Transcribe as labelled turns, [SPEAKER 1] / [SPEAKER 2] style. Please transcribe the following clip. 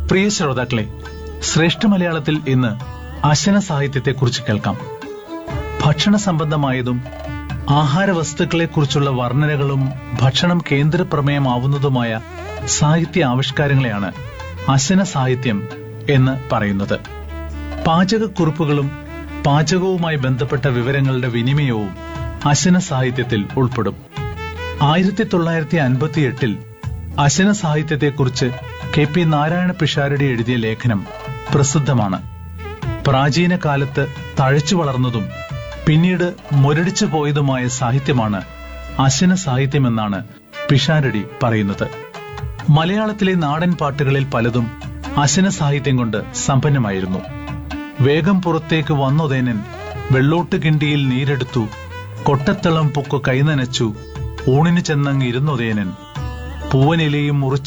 [SPEAKER 1] പ്രിയ ശ്രോതാക്കളെ ശ്രേഷ്ഠ മലയാളത്തിൽ ഇന്ന് അശന സാഹിത്യത്തെക്കുറിച്ച് കേൾക്കാം ഭക്ഷണ സംബന്ധമായതും ആഹാര വസ്തുക്കളെക്കുറിച്ചുള്ള വർണ്ണനകളും ഭക്ഷണം കേന്ദ്രപ്രമേയമാവുന്നതുമായ സാഹിത്യ ആവിഷ്കാരങ്ങളെയാണ് അശന സാഹിത്യം എന്ന് പറയുന്നത് പാചകക്കുറിപ്പുകളും പാചകവുമായി ബന്ധപ്പെട്ട വിവരങ്ങളുടെ വിനിമയവും അശന സാഹിത്യത്തിൽ ഉൾപ്പെടും ആയിരത്തി തൊള്ളായിരത്തി അൻപത്തിയെട്ടിൽ അശന സാഹിത്യത്തെക്കുറിച്ച് കെ പി നാരായണ പിഷാരടി എഴുതിയ ലേഖനം പ്രസിദ്ധമാണ് പ്രാചീന കാലത്ത് തഴച്ചു വളർന്നതും പിന്നീട് മുരടിച്ചു പോയതുമായ സാഹിത്യമാണ് അശന സാഹിത്യമെന്നാണ് പിഷാരടി പറയുന്നത് മലയാളത്തിലെ നാടൻ പാട്ടുകളിൽ പലതും അശന സാഹിത്യം കൊണ്ട് സമ്പന്നമായിരുന്നു വേഗം പുറത്തേക്ക് വന്നൊതേനൻ വെള്ളോട്ട് കിണ്ടിയിൽ നീരെടുത്തു കൊട്ടത്തളം പൊക്കു കൈനനച്ചു ഊണിന് ചെന്നങ്ങ് ഇരുന്നൊതേനൻ പൂവനിലയും മുറിച്ചു